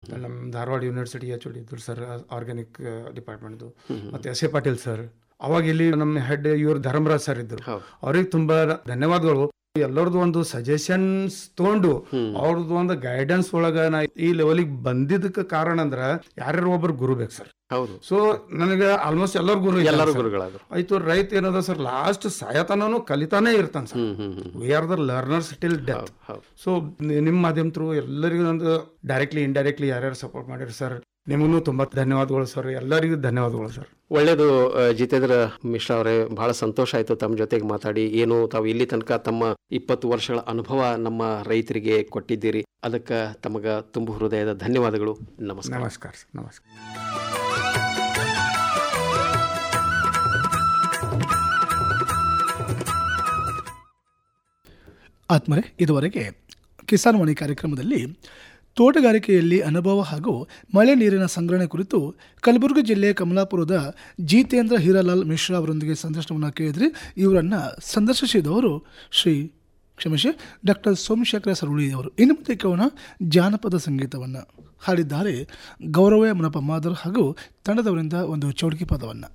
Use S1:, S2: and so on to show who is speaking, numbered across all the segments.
S1: ನಮ್ಮ Dharwad university H ಇದ್ರು sir organic ಡಿಪಾರ್ಟ್ಮೆಂಟ್ದು ಮತ್ತೆ ಎಸ್ ಎ ಪಾಟೀಲ್ ಸರ್ ಅವಾಗ ಇಲ್ಲಿ ನಮ್ಮ ಹೆಡ್ ಇವರು ಧರ್ಮರಾಜ್ ಸರ್ ಇದ್ರು ಅವ್ರಿಗೆ ತುಂಬಾ ಧನ್ಯವಾದಗಳು ಎಲ್ಲರದು ಒಂದು ಸಜೆಷನ್ಸ್ ತಗೊಂಡು ಅವ್ರದ್ದು ಒಂದು ಗೈಡೆನ್ಸ್ ಒಳಗ ನಾ ಈ ಲೆವೆಲಿಗೆ ಬಂದಿದ್ದಕ್ಕೆ ಕಾರಣ ಅಂದ್ರ ಯಾರ್ಯಾರು ಒಬ್ರು ಗುರು ಬೇಕು ಸರ್
S2: ಹೌದು
S1: ಸೊ ನನಗೆ ಆಲ್ಮೋಸ್ಟ್ ಎಲ್ಲರೂ ಗುರು ಇದ್ದಾರೆ
S2: ಎಲ್ಲರೂ
S1: sir.
S2: ಗುರುಗಳಾದ್ರು
S1: ಆಯ್ತು ರೈತ ಏನದ ಸರ್ ಲಾಸ್ಟ್ ಸಾಯತನೂ ಕಲಿತಾನೆ ಇರ್ತಾನೆ sir we are the learners till death so ನಿಮ್ಮ ಮಾಧ್ಯಮ ಥ್ರೂ ಎಲ್ಲರಿಗೂ ಒಂದು ಡೈರೆಕ್ಟ್ಲಿ ಇಂಡೈರೆಕ್ಟ್ಲಿ ಯಾರ್ಯಾರು ಸಪೋರ್ಟ್ ಮಾಡಿರಿ ಸರ್ ನಿಮಗೂ ತುಂಬಾ ಧನ್ಯವಾದಗಳು ಸರ್ ಎಲ್ಲರಿಗೂ ಧನ್ಯವಾದಗಳು ಸರ್
S2: ಒಳ್ಳೇದು ಆ, ಜಿತೇಂದ್ರ ಮಿಶ್ರಾ ಅವರೇ ಬಹಳ ಸಂತೋಷ ಆಯ್ತು ತಮ್ಮ ಜೊತೆಗೆ ಮಾತಾಡಿ ಏನು ತಾವು ಇಲ್ಲಿ ತನಕ ತಮ್ಮ ಇಪ್ಪತ್ತು ವರ್ಷಗಳ ಅನುಭವ ನಮ್ಮ ರೈತರಿಗೆ ಕೊಟ್ಟಿದ್ದೀರಿ ಅದಕ್ಕೆ ತಮಗ ತುಂಬ ಹೃದಯದ ಧನ್ಯವಾದಗಳು ನಮಸ್ಕಾರ
S1: ನಮಸ್ಕಾರ ಸರ್ ನಮಸ್ಕಾರ
S3: ಆತ್ಮರೆ ಇದುವರೆಗೆ ಕಿಸಾನ್ ವಾಣಿ ಕಾರ್ಯಕ್ರಮದಲ್ಲಿ ತೋಟಗಾರಿಕೆಯಲ್ಲಿ ಅನುಭವ ಹಾಗೂ ಮಳೆ ನೀರಿನ ಸಂಗ್ರಹಣೆ ಕುರಿತು ಕಲಬುರಗಿ ಜಿಲ್ಲೆ ಕಮಲಾಪುರದ ಜಿತೇಂದ್ರ ಹೀರಾಲಾಲ್ ಮಿಶ್ರಾ ಅವರೊಂದಿಗೆ ಸಂದರ್ಶನವನ್ನು ಕೇಳಿದ್ರಿ ಇವರನ್ನು ಸಂದರ್ಶಿಸಿದವರು ಶ್ರೀ ಕ್ಷಮಿಸಿ ಡಾಕ್ಟರ್ ಸೋಮಶೇಖರ ಸರುಳಿ ಅವರು ಇನ್ನು ಮುಂದೆ ಕೇಳೋಣ ಜಾನಪದ ಸಂಗೀತವನ್ನು ಹಾಡಿದ್ದಾರೆ ಗೌರವ ಮುನಪ್ಪ ಮಾದರ್ ಹಾಗೂ ತಂಡದವರಿಂದ ಒಂದು ಚೌಡಿಕೆ ಪದವನ್ನು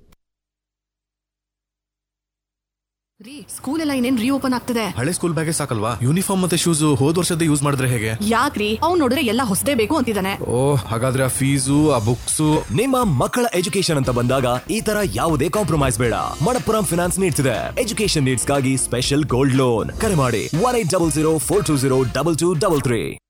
S4: ರೀ ಸ್ಕೂಲ್ ಎಲ್ಲ ಇನ್ನೇನ್ ರೀಓಪನ್ ಆಗ್ತದೆ
S5: ಹಳೆ ಸ್ಕೂಲ್ ಬ್ಯಾಗೇ ಸಾಕಲ್ವಾ ಯೂನಿಫಾರ್ಮ್ ಮತ್ತೆ ಶೂಸ್ ಹೋದ್ ವರ್ಷದ ಯೂಸ್ ಮಾಡಿದ್ರೆ ಹೇಗೆ
S4: ಯಾಕ್ರಿ ಅವ್ನ್ ನೋಡಿದ್ರೆ ಎಲ್ಲ ಹೊಸದೇ ಬೇಕು ಅಂತಿದ್ದಾನೆ
S5: ಓ ಹಾಗಾದ್ರೆ ಆ ಫೀಸು ಆ ಬುಕ್ಸು
S6: ನಿಮ್ಮ ಮಕ್ಕಳ ಎಜುಕೇಶನ್ ಅಂತ ಬಂದಾಗ ಈ ತರ ಯಾವುದೇ ಕಾಂಪ್ರಮೈಸ್ ಬೇಡ ಮಣಪ್ಪುರಂ ಫಿನಾನ್ಸ್ ನೀಡ್ಸ್ ಇದೆ ಎಜುಕೇಶನ್ ನೀಡ್ಸ್ ಗಾಗಿ ಸ್ಪೆಷಲ್ ಗೋಲ್ಡ್ ಲೋನ್ ಕರೆ ಮಾಡಿ one eight double zero four two zero double two double three